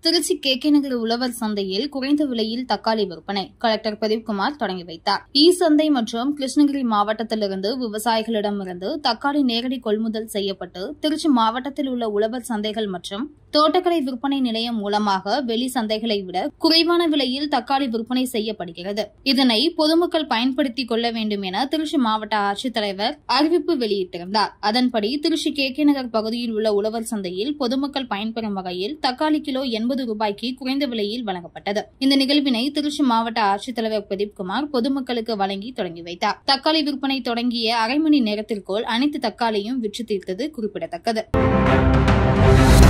Trichy K K நகர் உழவர் சந்தையில் குறைந்த விலையில் தக்காளி விற்பனை கலெக்டர் பிரதீப்குமார் தொடங்கி வைத்தார் ஈ சந்தை மற்றும் கிருஷ்ணகிரி மாவட்டத்திலிருந்து விவசாயிகளிடமிருந்து தக்காளி நேரடி கொள்முதல் செய்யப்பட்டு திருச்சி மாவட்டத்தில் உள்ள உழவர் சந்தைகள் மற்றும் தோட்டக்கலை விற்பனை நிலையம் மூலமாக வெளி சந்தைகளை விட குறைவான விலையில் தக்காளி விற்பனை செய்யப்படுகிறது இதனை பொதுமக்கள் பயன்படுத்திக் கொள்ள வேண்டும் என திருச்சி மாவட்ட ஆட்சித்தலைவர் அறிவிப்பு வெளியிட்டிருந்தார் அதன்படி திருச்சி கே கே நகர் பகுதியில் உள்ள உழவர் சந்தையில் பொதுமக்கள் பயன்பெறும் வகையில் தக்காளி கிலோ எண்பது ரூபாய்க்கு குறைந்த விலையில் வழங்கப்பட்டது இந்த நிகழ்வினை திருச்சி மாவட்ட ஆட்சித்தலைவர் பிரதீப்குமார் பொதுமக்களுக்கு வழங்கி தொடங்கி வைத்தார் தக்காளி விற்பனை தொடங்கிய அரை மணி நேரத்திற்குள் அனைத்து தக்காளியும் விற்று தீர்த்தது குறிப்பிடத்தக்கது